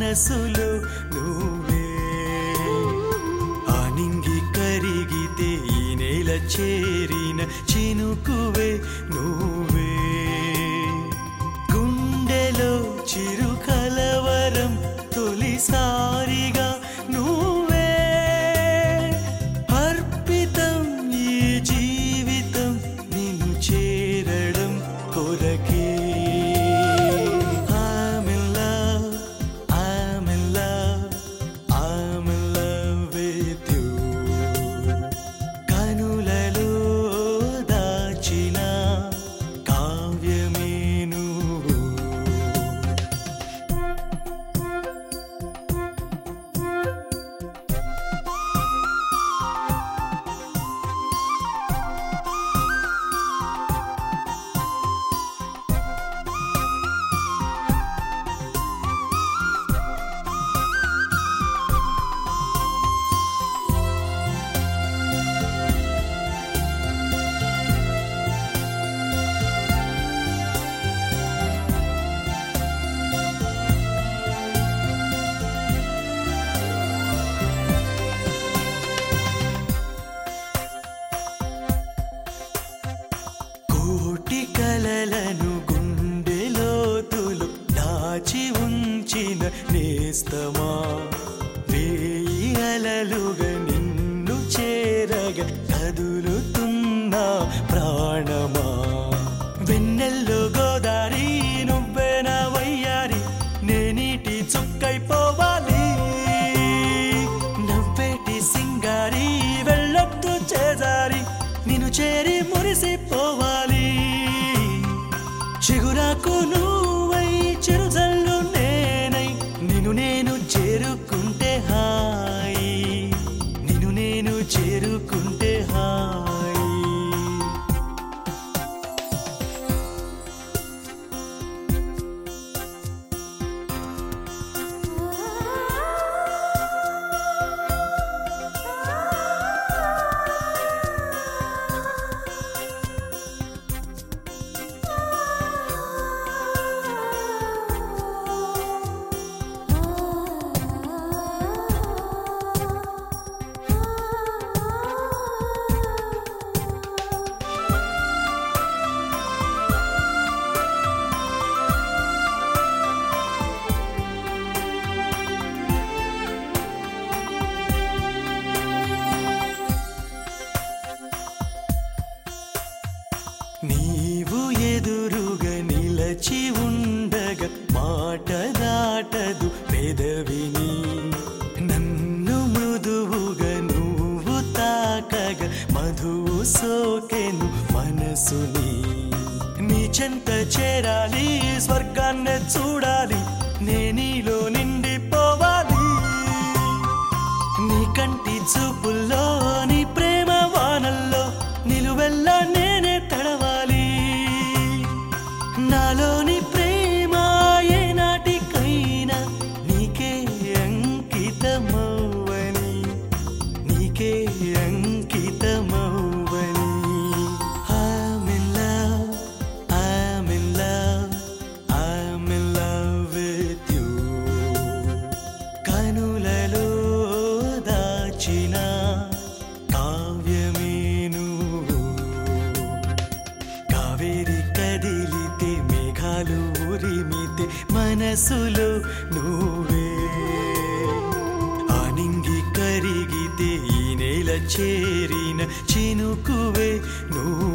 మనసులో నువ్వే ఆనింగి కరిగితే ఈ నేల చేరిన చినుకువే నువ్వే గుండెలో చిరు కలవరం తొలిసారిగా నువ్వే అర్పితం ఈ జీవితం నిన్ను చేరడం కొరకే I'm in love, I'm in love, I'm in love with you. కనులలో దాచిన కావ్యమే నువ్వు కోటి కలలను గుండెలోతులు దాచి ఉంచిన నేస్తమా వేయి అలలుగా నిన్ను చేరగా కదులుతున్న ప్రాణమా వెన్నెల్లో గోదారి నువ్వే నా వయ్యారి నేనీటి చుక్కైపోవాలి నవ్వేటి సింగారి వెళ్ళొద్దు చేజారి నిన్ను చేరి మురిసిపోవాలి చిగురాకు నువ్వై చిరుజల్లు నేనై నిన్ను నేను చేరుకుంటే హాయి నిన్ను నేను చేరుకుంటే హాయి నీవు ఎదురుగా నిలచి ఉండగా మాట దాటదు పెదవిని నన్ను మృదువుగా నువ్వు తాకగా మధువు సోకెను మనసుని నీ చెంత చేరాలి స్వర్గాన్ని చూడాలి నేనీలో నిండిపోవాలి నీ కంటి చూపుల్లో నీ ప్రేమ వానల్లో నిలువెల్లా నేనే తడవాలి నాలోని ప్రేమ ఏ నాటికైనా నీకే అంకితమవ్వని నీకే అంకితమవ్వని I'm in love, I'm in love, I'm in love with you. కనులలో దాచిన కావ్యమే నువ్వు కావేరి కదిలితే మేఘాలు ఉరిమితే మనసులో నువ్వే ఆనింగి కరిగితే ఈ నేల చేరిన చినుకువే నువ్వు